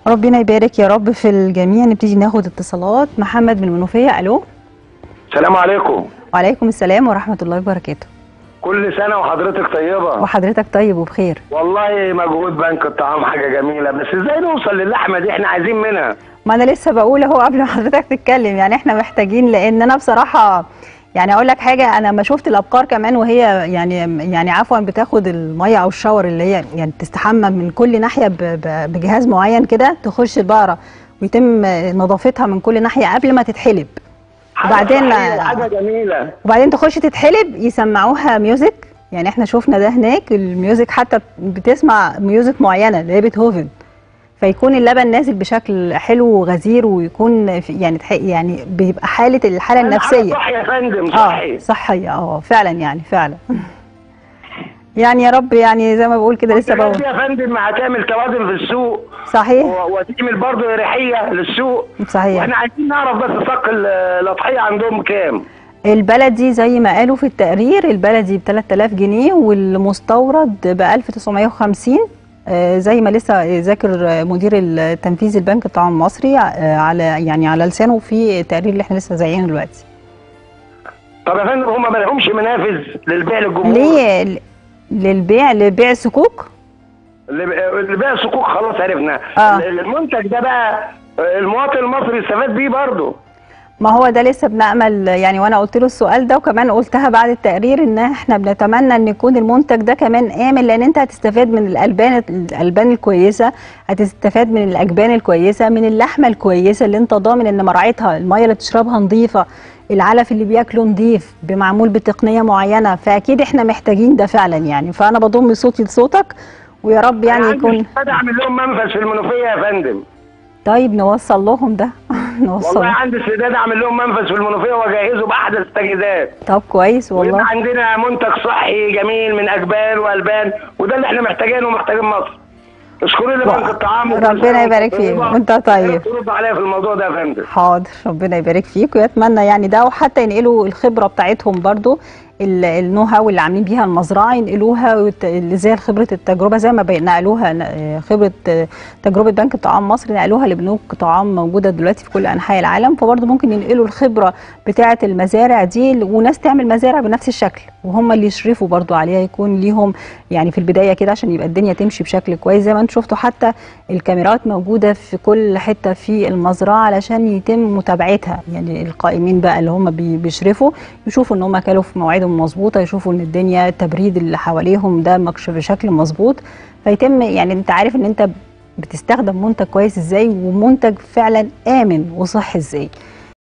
ربنا يبارك يا رب في الجميع نبتدي ناخد اتصالات محمد من المنوفيه الو السلام عليكم وعليكم السلام ورحمه الله وبركاته كل سنة وحضرتك طيبة وحضرتك طيب وبخير والله مجهود بنك الطعام حاجة جميلة بس ازاي نوصل للحمة دي احنا عايزين منها ما انا لسه بقول اهو قبل ما حضرتك تتكلم يعني احنا محتاجين لان انا بصراحه يعني اقول لك حاجه انا ما شفت الابقار كمان وهي يعني يعني عفوا بتاخد الميه او الشاور اللي هي يعني تستحمى من كل ناحيه ب- ب- بجهاز معين كده تخش البقره ويتم نظافتها من كل ناحيه قبل ما تتحلب حاجة وبعدين- صحية وحاجة جميلة وبعدين تخش تتحلب يسمعوها ميوزك يعني احنا شفنا ده هناك الميوزك حتى بتسمع ميوزك معينه اللي هي بيتهوفن فيكون اللبن نازل بشكل حلو وغزير ويكون في- يعني تح- يعني بيبقى حاله الحاله النفسيه صح يا فندم اه صحي صحيه اه فعلا يعني فعلا يعني يا رب يعني زي ما بقول كده لسه الحاجات دي بقول يا فندم هتعمل توازن في السوق صحيح و- وتعمل برضه ريحية للسوق صحيح واحنا عايزين نعرف بس ساق ال- الأضحية عندهم كام البلدي زي ما قالوا في التقرير البلدي ب 3000 جنيه والمستورد ب 1950 آه، زي ما لسه ذاكر مدير التنفيذي البنك الطعام المصري آه، على يعني على لسانه في التقرير اللي احنا لسه زايعينه دلوقتي طب يا فندم هم ما لهمش منافذ للبيع للجمهور ليه ل- للبيع لبيع الصكوك اللي اللي بيع الصكوك خلاص عرفنا آه. المنتج ده بقى المواطن المصري يستفاد بيه برضه ما هو ده لسه بنأمل يعني وانا قلت له السؤال ده وكمان قلتها بعد التقرير ان احنا بنتمنى ان يكون المنتج ده كمان آمن لان انت هتستفاد من الالبان الالبان الكويسه هتستفاد من الاجبان الكويسه من اللحمه الكويسه اللي انت ضامن ان مرعتها الميه اللي تشربها نظيفه العلف اللي بياكله نظيف بمعمول بتقنيه معينه فاكيد احنا محتاجين ده فعلا يعني فانا بضم صوتي لصوتك ويا رب يعني أنا عندي يكون استفادة اعمل لهم منفذ في المنوفيه يا فندم طيب نوصل لهم ده نوصل والله عندي استعداد اعمل لهم منفذ في المنوفيه واجهزه باحدث التجهيزات طب كويس ويبقى والله عندنا منتج صحي جميل من اجبان والبان وده اللي احنا محتاجينه ومحتاجين مصر اشكروا لي بنك الطعام ربنا يبارك فيك. وانت طيب. ترد عليا في الموضوع ده يا فندم حاضر ربنا يبارك فيك ويتمنى يعني ده وحتى ينقلوا الخبره بتاعتهم برضو ال- النو هاو اللي عاملين بيها المزرعه ينقلوها وت- اللي زي خبره التجربه زي ما بي- نقلوها ن- خبره آه، تجربه بنك الطعام مصر نقلوها لبنوك طعام موجوده دلوقتي في كل انحاء العالم فبرضو ممكن ينقلوا الخبره بتاعه المزارع دي ل- وناس تعمل مزارع بنفس الشكل وهم اللي يشرفوا برضو عليها يكون ليهم يعني في البدايه كده عشان يبقى الدنيا تمشي بشكل كويس زي ما انتم شفتوا حتى الكاميرات موجوده في كل حته في المزرعه علشان يتم متابعتها يعني القائمين بقى اللي هم بي- بيشرفوا يشوفوا ان هم اكلوا في مواعيدهم مظبوطه يشوفوا ان الدنيا التبريد اللي حواليهم ده مكش بشكل مظبوط فيتم يعني انت عارف ان انت بتستخدم منتج كويس ازاي ومنتج فعلا امن وصحي ازاي